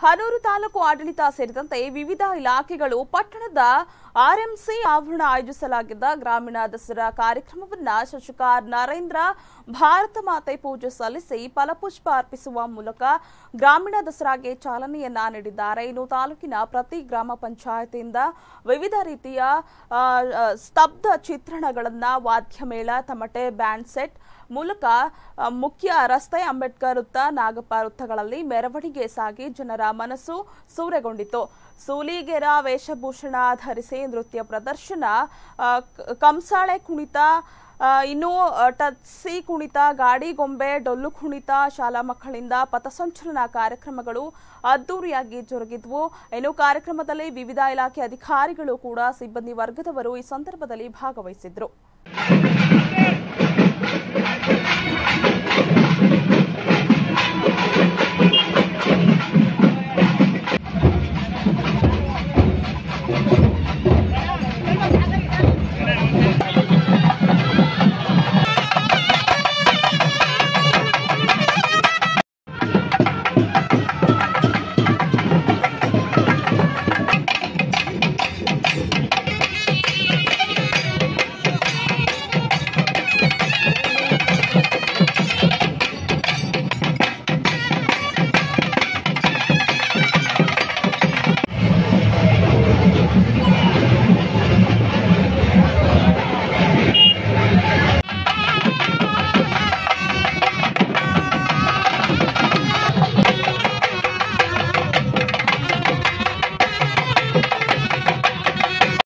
ಹನೂರು ತಾಲೂಕು ಆಡಳಿತ ಸೇರಿದಂತೆ ವಿವಿಧ ಇಲಾಖೆಗಳು ಪಟ್ಟಣದ ಆರ್ಎಂಸಿ ಆವರಣ ಆಯೋಜಿಸಲಾಗಿದ್ದ ಗ್ರಾಮೀಣ ದಸರಾ ಕಾರ್ಯಕ್ರಮವನ್ನ ಶಾಸಕ ನರೇಂದ್ರ ಭಾರತ ಮಾತೆ ಪೂಜೆ ಸಲ್ಲಿಸಿ ಫಲಪುಷ್ಪ ಅರ್ಪಿಸುವ ಮೂಲಕ ಗ್ರಾಮೀಣ ದಸರಾಗೆ ಚಾಲನೆಯನ್ನ ನೀಡಿದ್ದಾರೆ ಇನ್ನು ತಾಲೂಕಿನ ಪ್ರತಿ ಗ್ರಾಮ ಪಂಚಾಯತಿಯಿಂದ ವಿವಿಧ ರೀತಿಯ ಆ, ಆ, ಸ್ತಬ್ಧ ಚಿತ್ರಣಗಳನ್ನ ವಾದ್ಯ ಮೇಳ ತಮಟೆ ಬ್ಯಾಂಡ್ ಸೆಟ್ ಮೂಲಕ ಆ, ಮುಖ್ಯ ರಸ್ತೆ ಅಂಬೇಡ್ಕರ್ ವೃತ್ತ ನಾಗಪ್ಪ ವೃತ್ತಗಳಲ್ಲಿ ಮೆರವಣಿಗೆ ಸಾಗಿ ಜನರ ಮನಸ್ಸು ಸೂರೆಗೊಂಡಿತು ಸೂಲಿಗೆರ ವೇಷಭೂಷಣ ಧರಿಸಿ ನೃತ್ಯ ಪ್ರದರ್ಶನ ಆ, ಕ- ಕಂಸಾಳೆ ಕುಣಿತ ಆ, ಇನ್ನು ಆ, ಟತ್ಸಿ ಕುಣಿತ ಗಾಡಿ ಗೊಂಬೆ ಡೊಳ್ಳು ಕುಣಿತ ಶಾಲಾ ಮಕ್ಕಳಿಂದ ಪಥಸಂಚಲನ ಕಾರ್ಯಕ್ರಮಗಳು ಅದ್ದೂರಿಯಾಗಿ ಜರುಗಿದ್ವು ಇನ್ನು ಕಾರ್ಯಕ್ರಮದಲ್ಲಿ ವಿವಿಧ ಇಲಾಖೆ ಅಧಿಕಾರಿಗಳು ಕೂಡ ಸಿಬ್ಬಂದಿ ವರ್ಗದವರು ಈ ಸಂದರ್ಭದಲ್ಲಿ ಭಾಗವಹಿಸಿದ್ರು